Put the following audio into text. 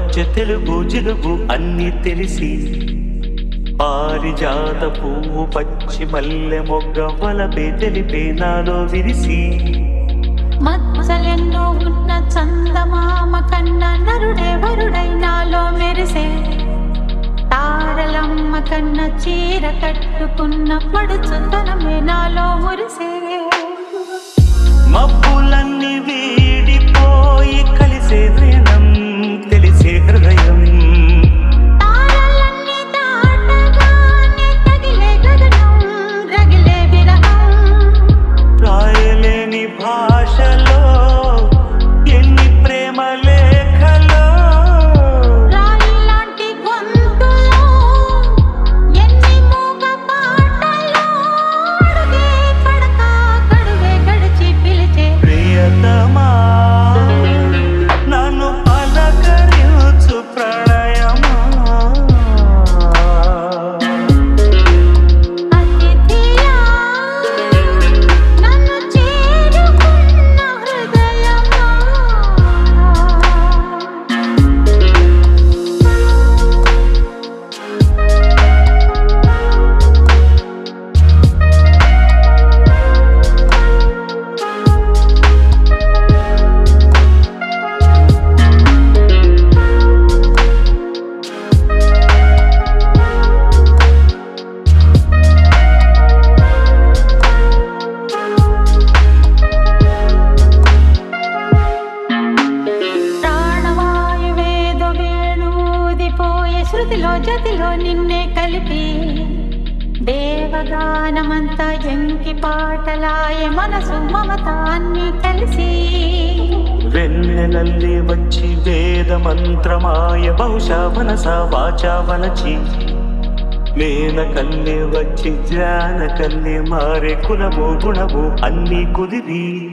పచ్చ తెలుగు జిలుగు అన్ని తెలిసి పారిజాత పువ్వు పచ్చి మల్లె మొగ్గ వలపే తెలిపే నాలో విరిసి మచ్చలెన్నో ఉన్న చందమామ కన్న నరుడే వరుడై నాలో మెరిసే తారలమ్మ కన్న చీర కట్టుకున్న పడుచుతనమే నాలో మురిసే మబ్బులన్నీ వీడిపోయి కలిసే దినం తెలిసే హృదయం తారలన్నీ దాటగానే తగిలే గగనం రగిలే విరహం రాయలేని భాషలో ఎన్ని ప్రేమ లేఖలో రాయిలాంటి గొంతులో ఎన్ని మూగ పాటలో అడుగే పడక గడువే గడిచి పిలిచే ప్రియతమా నన్ను పలకరించు ప్రణయమా అతిథియా నన్ను చేరుకున్న హృదయమా ప్రాణవాయువేదో వేణూదిపోయే శృతిలో జతిలో నిన్నే కలిపి దేవగానమంతా ఎంకి పాటలాయే మనసు మమతాన్ని కలిసి వెన్నెలల్లి వచ్చి వేద మంత్రమాయ బహుశా మనస వాచా వలచి మేన కల్లే వచ్చి జ్ఞాన కల్లే మారే కులము గుణము అన్ని కుదిరి